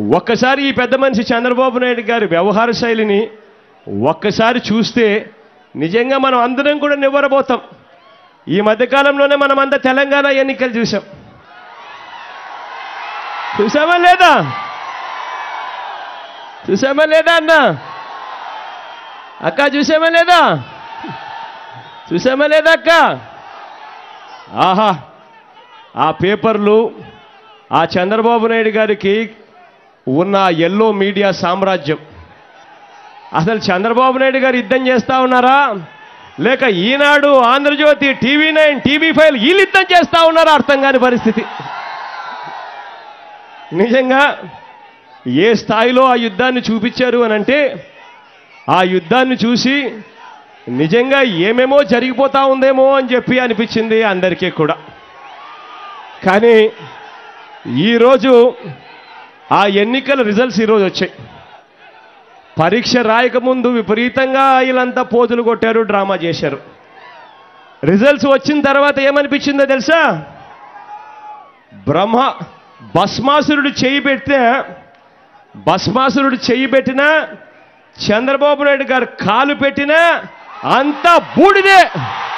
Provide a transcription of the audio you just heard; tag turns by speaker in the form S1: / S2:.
S1: ఒక్కసారి ఈ పెద్ద మనిషి చంద్రబాబు నాయుడు గారి వ్యవహార శైలిని ఒక్కసారి చూస్తే నిజంగా మనం అందరం కూడా నివ్వరబోతాం ఈ మధ్యకాలంలోనే మనం అంతా తెలంగాణ ఎన్నికలు చూసాం చూసామా లేదా చూసామా లేదా అన్న అక్క చూసామా లేదా చూసామా లేదా అక్క ఆహా ఆ పేపర్లు ఆ చంద్రబాబు నాయుడు గారికి ఉన్న ఎల్లో మీడియా సామ్రాజ్యం అసలు చంద్రబాబు నాయుడు గారు యుద్ధం చేస్తా ఉన్నారా లేక Eenadu Andhrajyothy TV nine TV five వీళ్ళు యుద్ధం చేస్తా ఉన్నారా అర్థం కాని పరిస్థితి నిజంగా ఏ స్థాయిలో ఆ యుద్ధాన్ని చూపించారు అని అంటే ఆ యుద్ధాన్ని చూసి నిజంగా ఏమేమో జరిగిపోతా ఉందేమో అని చెప్పి అనిపించింది అందరికీ కూడా కానీ ఈరోజు ఆ ఎన్నికల రిజల్ట్స్ ఈరోజు వచ్చాయి పరీక్ష రాయకముందు విపరీతంగా వీళ్ళంతా పోతులు కొట్టారు డ్రామా చేశారు రిజల్ట్స్ వచ్చిన తర్వాత ఏమనిపించిందో తెలుసా బ్రహ్మ భస్మాసురుడు చెయ్యి పెడితే భస్మాసురుడు చెయ్యి పెట్టినా చంద్రబాబు నాయుడు గారు కాలు పెట్టినా అంతా బూడిదే